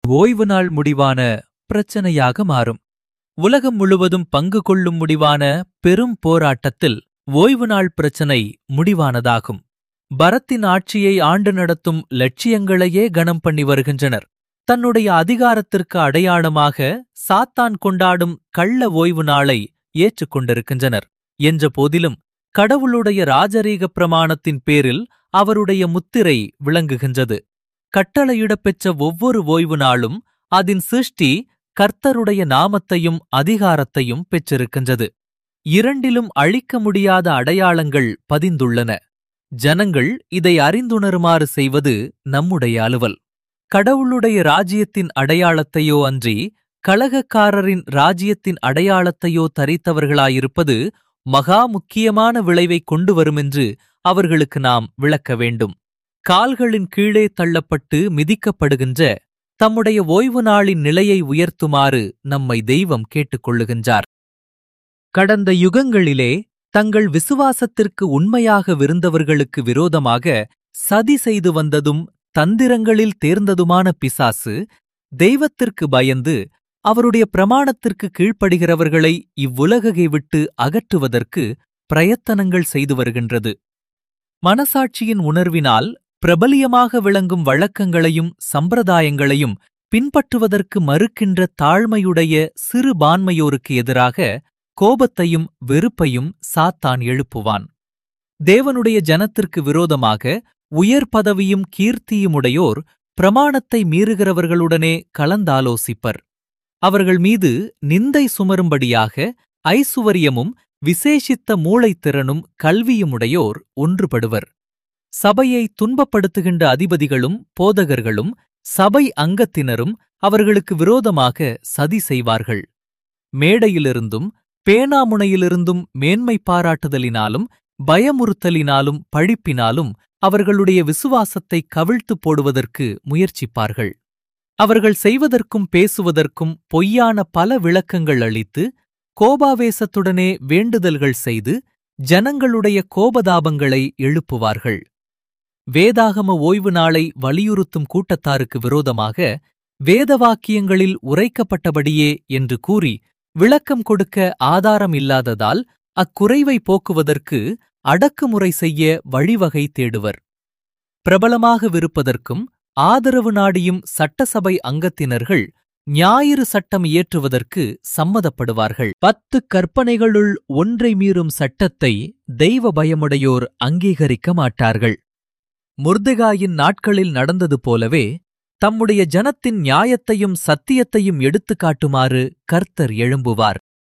ஓய்வு நாள் முடிவான பிரச்சனையாக மாறும் உலகம் முழுவதும் பங்கு கொள்ளும் முடிவான பெரும் போராட்டத்தில் ஓய்வு நாள் பிரச்சனை முடிவானதாகும் பரத்தின் ஆட்சியை ஆண்டு நடத்தும் லட்சியங்களையே கனம் பண்ணி வருகின்றனர் தன்னுடைய அதிகாரத்திற்கு அடையாளமாக சாத்தான் கொண்டாடும் கள்ள ஓய்வு நாளை ஏற்றுக்கொண்டிருக்கின்றனர் என்ற போதிலும் கடவுளுடைய ராஜரீக பிரமாணத்தின் பேரில் அவருடைய முத்திரை விளங்குகின்றது கட்டளையிடப் பெற்ற ஒவ்வொரு ஓய்வு நாளும் அதன் சிருஷ்டி கர்த்தருடைய நாமத்தையும் அதிகாரத்தையும் பெற்றிருக்கின்றது இரண்டிலும் அழிக்க முடியாத அடையாளங்கள் பதிந்துள்ளன ஜனங்கள் இதை அறிந்துணருமாறு செய்வது நம்முடைய அலுவல் கடவுளுடைய ராஜ்யத்தின் அடையாளத்தையோ அன்றி கலகக்காரரின் ராஜ்யத்தின் அடையாளத்தையோ தரித்தவர்களாயிருப்பது மகா முக்கியமான விளைவை கொண்டு வருமென்று அவர்களுக்கு நாம் விளக்க வேண்டும் கால்களின் கீழே தள்ளப்பட்டு மிதிக்கப்படுகின்ற தம்முடைய ஓய்வு நாளின் நிலையை உயர்த்துமாறு நம்மை தெய்வம் கேட்டுக்கொள்ளுகின்றார் கடந்த யுகங்களிலே தங்கள் விசுவாசத்திற்கு உண்மையாக விருந்தவர்களுக்கு விரோதமாக சதி செய்து வந்ததும் தந்திரங்களில் தேர்ந்ததுமான பிசாசு தெய்வத்திற்கு பயந்து அவருடைய பிரமாணத்திற்கு கீழ்ப்படுகிறவர்களை இவ்வுலகை விட்டு அகற்றுவதற்கு பிரயத்தனங்கள் செய்து வருகின்றது மனசாட்சியின் உணர்வினால் பிரபலியமாக விளங்கும் வழக்கங்களையும் சம்பிரதாயங்களையும் பின்பற்றுவதற்கு மறுக்கின்ற தாழ்மையுடைய சிறு பான்மையோருக்கு எதிராக கோபத்தையும் வெறுப்பையும் சாத்தான் எழுப்புவான் தேவனுடைய ஜனத்திற்கு விரோதமாக உயர் பதவியும் கீர்த்தியுமுடையோர் பிரமாணத்தை மீறுகிறவர்களுடனே கலந்தாலோசிப்பர் அவர்கள் மீது நிந்தை சுமரும்படியாக ஐசுவரியமும் விசேஷித்த மூளைத்திறனும் கல்வியுமுடையோர் ஒன்றுபடுவர் சபையை துன்பப்படுத்துகின்ற அதிபதிகளும் போதகர்களும் சபை அங்கத்தினரும் அவர்களுக்கு விரோதமாக சதி செய்வார்கள் மேடையிலிருந்தும் பேனாமுனையிலிருந்தும் மேன்மை பாராட்டுதலினாலும் பயமுறுத்தலினாலும் பழிப்பினாலும் அவர்களுடைய விசுவாசத்தை கவிழ்த்து போடுவதற்கு முயற்சிப்பார்கள் அவர்கள் செய்வதற்கும் பேசுவதற்கும் பொய்யான பல விளக்கங்கள் அளித்து கோபாவேசத்துடனே வேண்டுதல்கள் செய்து ஜனங்களுடைய கோபதாபங்களை எழுப்புவார்கள் வேதாகம ஓய்வு நாளை வலியுறுத்தும் கூட்டத்தாருக்கு விரோதமாக வேதவாக்கியங்களில் உரைக்கப்பட்டபடியே என்று கூறி விளக்கம் கொடுக்க ஆதாரம் இல்லாததால் அக்குறைவை போக்குவதற்கு அடக்குமுறை செய்ய வழிவகை தேடுவர் பிரபலமாக விருப்பதற்கும் ஆதரவு நாடியும் சட்டசபை அங்கத்தினர்கள் ஞாயிறு சட்டம் இயற்றுவதற்கு சம்மதப்படுவார்கள் பத்து கற்பனைகளுள் ஒன்றை மீறும் சட்டத்தை தெய்வ பயமுடையோர் அங்கீகரிக்க மாட்டார்கள் முர்தெகாயின் நாட்களில் நடந்தது போலவே தம்முடைய ஜனத்தின் நியாயத்தையும் சத்தியத்தையும் எடுத்துக் காட்டுமாறு கர்த்தர் எழும்புவார்